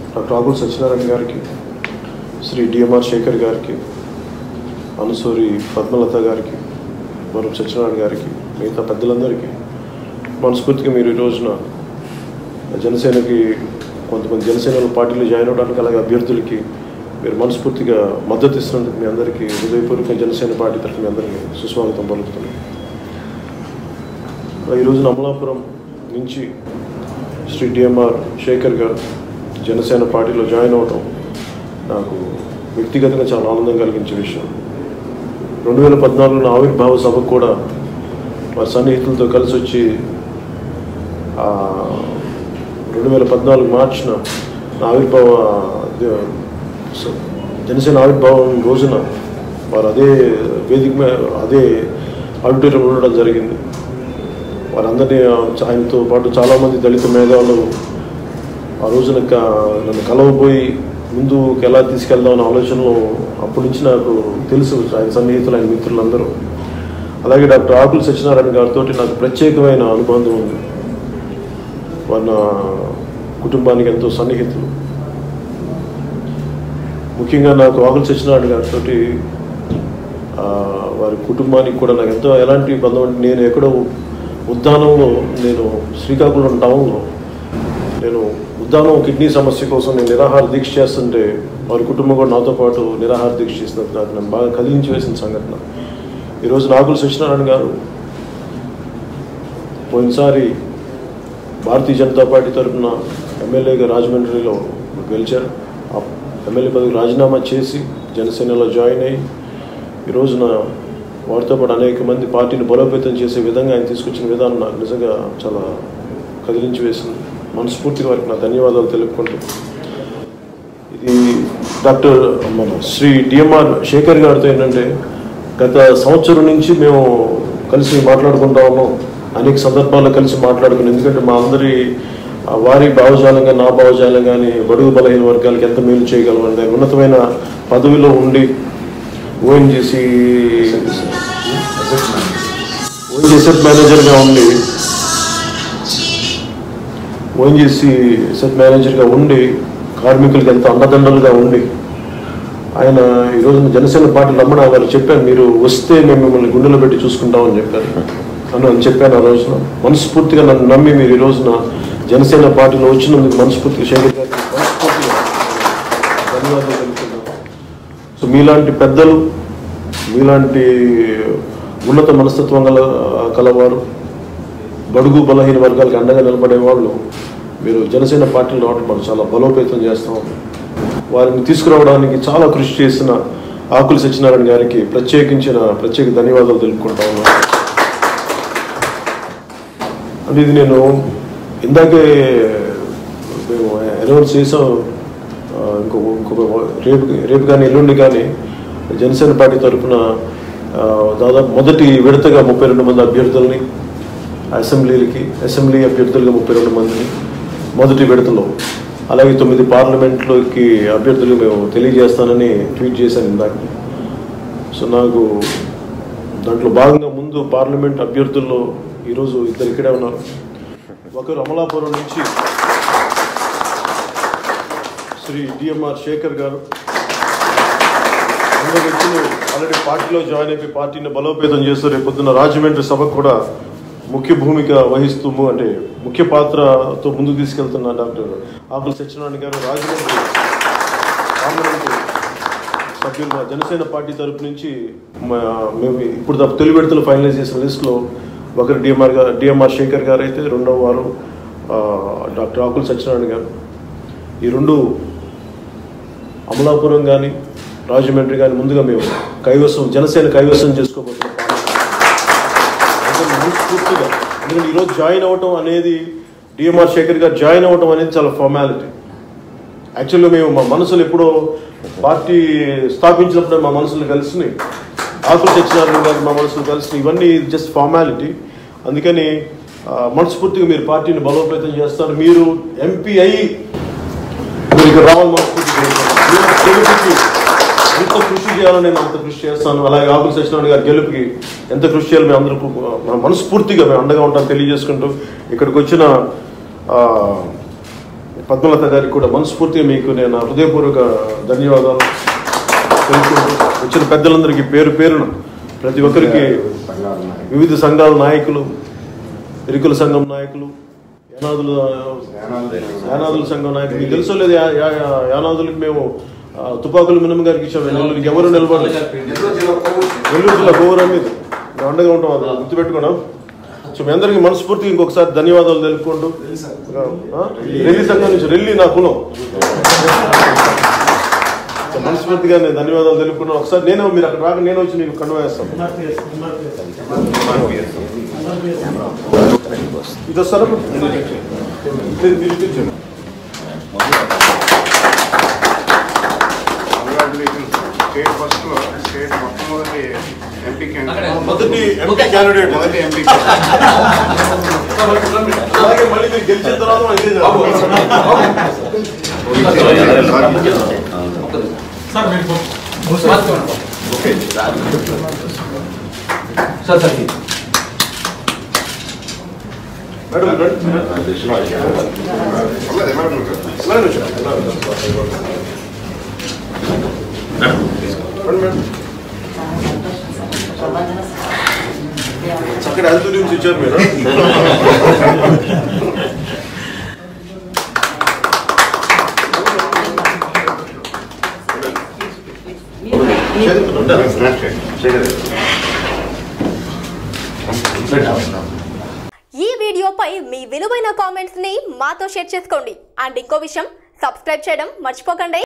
Doctor ఆకుల్ Satyanarayana గారికి Shri DMR Shekhar గారికి అనుసూరి పద్మలత గారికి వరం సత్యనారాయణ గారికి మిగతా పెద్దలందరికీ మనస్ఫూర్తిగా మీరు ఈ రోజున జనసేనకి కొంతమంది జనసేన పార్టీలో జాయిన్ అవ్వడానికి అలాగే అభ్యర్థులకి మీరు మనస్ఫూర్తిగా మద్దతు ఇస్తున్నందుకు మీ అందరికీ హృదయపూర్వక జనసేన పార్టీ తరఫున మీ అందరికీ సుస్వాగతం పలుకుతున్నాను ఈ రోజున అమలాపురం నుంచి శ్రీ డిఎంఆర్ శేఖర్ గారు జనసేన పార్టీలో జాయిన్ అవ్వటం నాకు వ్యక్తిగతంగా చాలా ఆనందం కలిగించే విషయం రెండు వేల పద్నాలుగులో ఆవిర్భావ సభకు కూడా వారి సన్నిహితులతో కలిసి వచ్చి ఆ, రెండు వేల పద్నాలుగు మార్చిన నా ఆవిర్భావ ద- స- జనసేన ఆవిర్భావం రోజున వారు అదే వేదిక మీద అదే ఆడిటోరియం ఉండడం జరిగింది వారందరినీ ఆ- ఆయనతో పాటు చాలామంది దళిత మేధావులు ఆ రోజున క- నన్ను కలవబోయి ముందుకు ఎలా తీసుకెళ్దాం అనే ఆలోచనలో అప్పటి నుంచి నాకు తెలుసు ఆయన సన్నిహితులు ఆయన మిత్రులందరూ అలాగే డాక్టర్ ఆకుల సత్యనారాయణ గారితో నాకు ప్రత్యేకమైన అనుబంధం ఉంది వారు నా కుటుంబానికి ఎంతో సన్నిహితులు ముఖ్యంగా నాకు ఆకుల సత్యనారాయణ గారితో వారి కుటుంబానికి కూడా నాకు ఎంతో ఎలాంటి బంధం అంటే నేను ఎక్కడో ఉద్దానంలో నేను శ్రీకాకుళం టౌన్లో నేను ఉద్దానం కిడ్నీ సమస్య కోసం నేను నిరాహార దీక్ష చేస్తుంటే వారి కుటుంబం కూడా నాతో పాటు నిరాహార దీక్ష చేసినందుకు నాకు నన్ను బాగా కదిలించి వేసిన సంఘటన ఈరోజు నాగుల సత్యనారాయణ గారు పోయినసారి భారతీయ జనతా పార్టీ తరఫున ఎమ్మెల్యేగా రాజమండ్రిలో గెలిచారు ఆ ఎమ్మెల్యే పదవికి రాజీనామా చేసి జనసేనలో జాయిన్ అయ్యి ఈ రోజున వారితో పాటు అనేక మంది పార్టీని బలోపేతం చేసే విధంగా ఆయన తీసుకొచ్చిన విధానం నాకు నిజంగా చాలా కదిలించి వేసింది మనస్ఫూర్తిగా వారికి నా ధన్యవాదాలు తెలుపుకుంటూ ఇది డాక్టర్ మన శ్రీ డిఎంఆర్ శేఖర్ గారితో ఏంటంటే గత సంవత్సరం నుంచి మేము కలిసి మాట్లాడుకుంటా ఉన్నాం అనేక సందర్భాల్లో కలిసి మాట్లాడుకున్నాం ఎందుకంటే మా అందరి ఆ, వారి భావజాలం నా భావజాలం కానీ బడుగు బలహీన వర్గాలకు ఎంత మేలు చేయగలం అంటే ఉన్నతమైన పదవిలో ఉండి ఓఎన్జీసీ ఓఎన్జీసీ మేనేజర్గా ఉండి ఓఎన్జీసీ సెట్ మేనేజర్గా ఉండి కార్మికులకు ఎంత అండదండలుగా ఉండి ఆయన ఈ రోజున జనసేన పార్టీ రమ్మణ గారు చెప్పాను మీరు వస్తే మేము మిమ్మల్ని గుండెలో పెట్టి చూసుకుంటామని చెప్పారు అని అని చెప్పాను ఆ రోజున మనస్ఫూర్తిగా నన్ను నమ్మి మీరు ఈ రోజున జనసేన పార్టీలో వచ్చినందుకు మనస్ఫూర్తిగా శేఖర్ గారికి మనస్ఫూర్తిగా ధన్యవాదాలు తెలుపుతున్నాను సో మీలాంటి పెద్దలు మీలాంటి ఉన్నత మనస్తత్వం గల కలవారు బడుగు బలహీన వర్గాలకు అండగా నిలబడే వాళ్ళు మీరు జనసేన పార్టీలో రావడం మనం చాలా బలోపేతం చేస్తాం వారిని తీసుకురావడానికి చాలా కృషి చేసిన ఆకుల సత్యనారాయణ గారికి ప్రత్యేకించిన ప్రత్యేక ధన్యవాదాలు తెలుపుకుంటా ఉన్నాను అంటే ఇది నేను ఇందాకే మేము అనౌన్స్ చేసాం ఆ, ఇంకో ఇంకొక రేపు రేపు కానీ ఎల్లుండి కానీ జనసేన పార్టీ తరఫున ఆ, దాదాపు మొదటి విడతగా ముప్పై రెండు మంది అభ్యర్థుల్ని అసెంబ్లీలకి అసెంబ్లీ అభ్యర్థులుగా ముప్పై రెండు మందిని మొదటి విడతలో అలాగే తొమ్మిది పార్లమెంట్లోకి అభ్యర్థులు మేము తెలియజేస్తానని ట్వీట్ చేశాను ఇందాక సో నాకు దాంట్లో భాగంగా ముందు పార్లమెంట్ అభ్యర్థుల్లో ఈరోజు ఇద్దరు ఇక్కడే ఉన్నారు ఒకరు అమలాపురం నుంచి శ్రీ డిఎంఆర్ శేఖర్ గారు అందరు వ్యక్తులు ఆల్రెడీ పార్టీలో జాయిన్ అయిపోయి పార్టీని బలోపేతం చేస్తూ రేపు పొద్దున్న రాజమండ్రి సభకు కూడా ముఖ్య భూమిక వహిస్తూ ము- అంటే ముఖ్య పాత్రతో ముందుకు తీసుకెళ్తున్న డాక్టర్ ఆకుల సత్యనారాయణ గారు రాజమండ్రి పార్లమెంటు సభ్యులు మా జనసేన పార్టీ తరపు నుంచి మా- మేము ఇప్పుడు తప్ప తొలి విడతలు ఫైనలైజ్ చేసిన లిస్టులో ఒకరు డిఎంఆర్ గారు డిఎంఆర్ శేఖర్ గారు అయితే రెండవ వారు ఆ, డాక్టర్ ఆకుల సత్యనారాయణ గారు ఈ రెండు అమలాపురం కానీ రాజమండ్రి కానీ ముందుగా మేము కైవసం జనసేన కైవసం చేసుకోబోతున్నాం అంటే మనస్ఫూర్తిగా ఎందుకంటే ఈరోజు జాయిన్ అవ్వటం అనేది డిఎంఆర్ శేఖర్ గారు జాయిన్ అవ్వటం అనేది చాలా ఫార్మాలిటీ యాక్చువల్గా మేము మా మనసులు ఎప్పుడో పార్టీ స్థాపించినప్పుడు మా మనసులు కలిసినాయి ఆకులు సత్యనారాయణ గారు మా మనసులు కలిసినాయి ఇవన్నీ జస్ట్ ఫార్మాలిటీ అందుకని ఆ, మనస్ఫూర్తిగా మీరు పార్టీని బలోపేతం చేస్తారు మీరు ఎంపీ అయ్యి మీరు ఇక్కడ రావాలి మనస్ఫూర్తిగా కోరుకుంటున్నాను. మీరు గెలుపుకి ఎంత కృషి చేయాలో నేను అంత కృషి చేస్తాను అలాగే ఆకుల సత్యనారాయణ గారి గెలుపుకి ఎంత కృషి చేయాలి మేము అందరూ మన మనస్ఫూర్తిగా మేము అండగా ఉంటాం తెలియజేసుకుంటూ ఇక్కడికి వచ్చిన ఆ, పద్మలత గారికి కూడా మనస్ఫూర్తిగా మీకు నేను నా హృదయపూర్వక ధన్యవాదాలు తెలుపుకుంటూ వచ్చిన పెద్దలందరికీ పేరు పేరున ప్రతి ఒక్కరికి వివిధ సంఘాల నాయకులు ఎరుకుల సంఘం నాయకులు యానాదుల యానాదుల సంఘం నాయకులు మీకు తెలుసో లేదు యా- యా- యా- యానాదులకు మేము ఆ, తుపాకుల మినిమం గారికి ఇచ్చాము నెల్లూరుకి ఎవరు నిలబడలేదు నెల్లూరు జిల్లా గోవరం మీద మేము అండగా ఉంటాం అది గుర్తుపెట్టుకున్నాం సో మీ అందరికీ మనస్ఫూర్తిగా ఇంకొకసారి ధన్యవాదాలు తెలుపుకుంటూ ఆ? రెల్లి సంఘం నుంచి రెల్లి నా కులం సో మనస్ఫూర్తిగా నేను ధన్యవాదాలు తెలుపుకున్నాను ఒకసారి నేను మీరు అక్కడ రాక నేను వచ్చి మీకు కండు వేస్తాను ఇది వస్తారా మీరు మీరు ఇప్పించండి. స్టేట్ ఫస్ట్ లో స్టేట్ మొట్టమొదటి ఎంపీ క్యాండిడేట్ మొదటి ఎంపీ క్యాండిడేట్ మొదటి ఎంపీ అలాగే మళ్ళీ మీరు గెలిచిన తర్వాత మళ్ళీ ఇదే జరుగుతుంది. సార్ మీరు సార్ సార్ మేడం రండి. పర్లేదు, ఎవరు ఉన్నారు? రండి వచ్చి. రండి మేడం. చక్కటి హెల్త్ డ్రింక్స్ ఇచ్చారు మీరు ఈ వీడియోపై మీ విలువైన కామెంట్స్ ని మాతో షేర్ చేసుకోండి అండ్ ఇంకో విషయం సబ్స్క్రైబ్ చేయడం మర్చిపోకండి